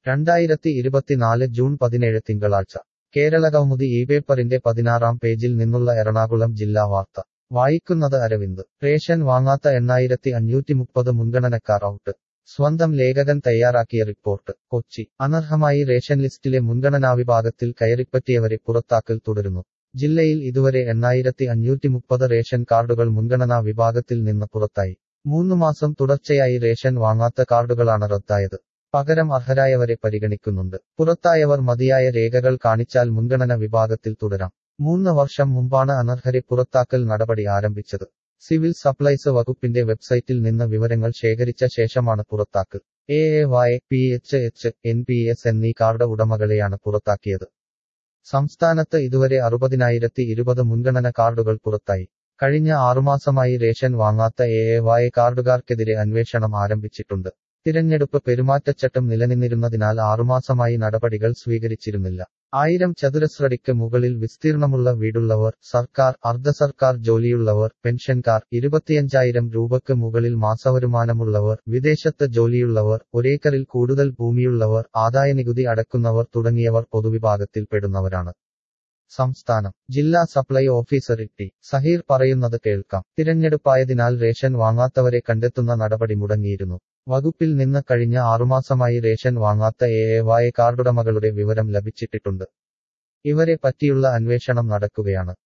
രണ്ടായിരത്തി ഇരുപത്തിനാല് ജൂൺ പതിനേഴ് തിങ്കളാഴ്ച കേരളകൗമുദി ഈ പേപ്പറിന്റെ പതിനാറാം പേജിൽ നിന്നുള്ള എറണാകുളം ജില്ലാ വാർത്ത വായിക്കുന്നത് അരവിന്ദ് റേഷൻ വാങ്ങാത്ത എണ്ണായിരത്തി അഞ്ഞൂറ്റി മുപ്പത് മുൻഗണനക്കാർ ഔട്ട് സ്വന്തം ലേഖകൻ തയ്യാറാക്കിയ റിപ്പോർട്ട് കൊച്ചി അനർഹമായി റേഷൻ ലിസ്റ്റിലെ മുൻഗണനാ വിഭാഗത്തിൽ കയറിപ്പറ്റിയവരെ പുറത്താക്കൽ തുടരുന്നു ജില്ലയിൽ ഇതുവരെ എണ്ണായിരത്തി അഞ്ഞൂറ്റി മുപ്പത് റേഷൻ കാർഡുകൾ മുൻഗണനാ വിഭാഗത്തിൽ നിന്ന് പുറത്തായി മൂന്ന് മാസം തുടർച്ചയായി റേഷൻ വാങ്ങാത്ത കാർഡുകളാണ് റദ്ദായത് പകരം അർഹരായവരെ പരിഗണിക്കുന്നുണ്ട് പുറത്തായവർ മതിയായ രേഖകൾ കാണിച്ചാൽ മുൻഗണന വിഭാഗത്തിൽ തുടരാം മൂന്ന് വർഷം മുമ്പാണ് അനർഹരെ പുറത്താക്കൽ നടപടി ആരംഭിച്ചത് സിവിൽ സപ്ലൈസ് വകുപ്പിന്റെ വെബ്സൈറ്റിൽ നിന്ന് വിവരങ്ങൾ ശേഖരിച്ച ശേഷമാണ് പുറത്താക്കൽ A A Y P H H N P S എന്നീ കാർഡ് ഉടമകളെയാണ് പുറത്താക്കിയത് സംസ്ഥാനത്ത് ഇതുവരെ അറുപതിനായിരത്തി ഇരുപത് മുൻഗണന കാർഡുകൾ പുറത്തായി കഴിഞ്ഞ ആറുമാസമായി റേഷൻ വാങ്ങാത്ത എ എ വൈ കാർഡുകാർക്കെതിരെ അന്വേഷണം ആരംഭിച്ചിട്ടുണ്ട് തിരഞ്ഞെടുപ്പ് പെരുമാറ്റച്ചട്ടം നിലനിന്നിരുന്നതിനാൽ ആറുമാസമായി നടപടികൾ സ്വീകരിച്ചിരുന്നില്ല ആയിരം ചതുരശ്രടിക്ക് മുകളിൽ വിസ്തീർണമുള്ള വീടുള്ളവർ സർക്കാർ അർദ്ധ സർക്കാർ ജോലിയുള്ളവർ പെൻഷൻകാർ ഇരുപത്തിയഞ്ചായിരം രൂപയ്ക്ക് മുകളിൽ മാസവരുമാനമുള്ളവർ വിദേശത്ത് ജോലിയുള്ളവർ ഒരേക്കറിൽ കൂടുതൽ ഭൂമിയുള്ളവർ ആദായനികുതി അടക്കുന്നവർ തുടങ്ങിയവർ പൊതുവിഭാഗത്തിൽപ്പെടുന്നവരാണ് സംസ്ഥാനം ജില്ലാ സപ്ലൈ ഓഫീസർ ടി സഹീർ പറയുന്നത് കേൾക്കാം തിരഞ്ഞെടുപ്പായതിനാൽ റേഷൻ വാങ്ങാത്തവരെ കണ്ടെത്തുന്ന നടപടി മുടങ്ങിയിരുന്നു വകുപ്പിൽ നിന്ന് കഴിഞ്ഞ ആറുമാസമായി റേഷൻ വാങ്ങാത്ത എ എ വായ കാർഡുടമകളുടെ വിവരം ലഭിച്ചിട്ടുണ്ട് ഇവരെ പറ്റിയുള്ള അന്വേഷണം നടക്കുകയാണ്